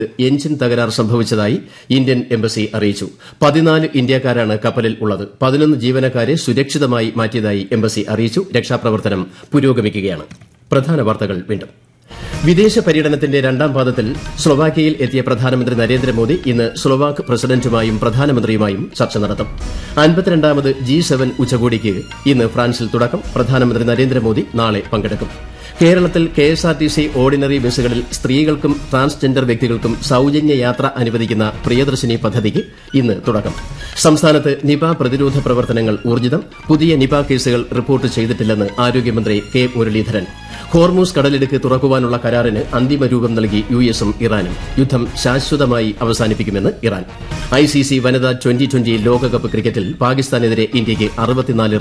engine തകരാർ സംഭവിച്ചതായി Indian embassy അറിയിച്ചു പതിനാല് ഇന്ത്യക്കാരാണ് കപ്പലിൽ ഉള്ളത് പതിനൊന്ന് ജീവനക്കാരെ സുരക്ഷിതമായി മാറ്റിയതായി എംബസി അറിയിച്ചു രക്ഷാപ്രവർത്തനം പുരോഗമിക്കുകയാണ് പ്രധാന വാർത്തകൾ വീണ്ടും വിദേശ പര്യടനത്തിന്റെ രണ്ടാം പാദത്തിൽ സ്ലൊവാക്യയിൽ എത്തിയ പ്രധാനമന്ത്രി നരേന്ദ്രമോദി ഇന്ന് സ്ലൊവാക്ക് പ്രസിഡന്റുമായും പ്രധാനമന്ത്രിയുമായും ചർച്ച നടത്തും അൻപത്തിരണ്ടാമത് ജി സെവൻ ഉച്ചകോടിക്ക് ഇന്ന് ഫ്രാൻസിൽ തുടക്കം പ്രധാനമന്ത്രി നരേന്ദ്രമോദി നാളെ പങ്കെടുക്കും കേരളത്തിൽ കെഎസ്ആർടിസി ഓർഡിനറി ബസ്സുകളിൽ സ്ത്രീകൾക്കും ട്രാൻസ്ജെൻഡർ വ്യക്തികൾക്കും സൌജന്യ യാത്ര അനുവദിക്കുന്ന പ്രിയദർശിനി പദ്ധതിക്ക് ഇന്ന് തുടക്കം സംസ്ഥാനത്ത് നിപ പ്രതിരോധ പ്രവർത്തനങ്ങൾ ഊർജ്ജിതം പുതിയ നിപ കേസുകൾ റിപ്പോർട്ട് ചെയ്തിട്ടില്ലെന്ന് ആരോഗ്യമന്ത്രി കെ മുരളീധരൻ ഹോർമൂസ് കടലിടുക്ക് തുറക്കുവാനുള്ള കരാറിന് അന്തിമ രൂപം നൽകി യു എസും ഇറാനും യുദ്ധം ശാശ്വതമായി അവസാനിപ്പിക്കുമെന്ന് ഇറാൻ ഐസിസി വനിതാ ട്വന്റി ട്വന്റി ലോകകപ്പ് ക്രിക്കറ്റിൽ പാകിസ്ഥാനെതിരെ ഇന്ത്യയ്ക്ക് അറുപത്തിനാല്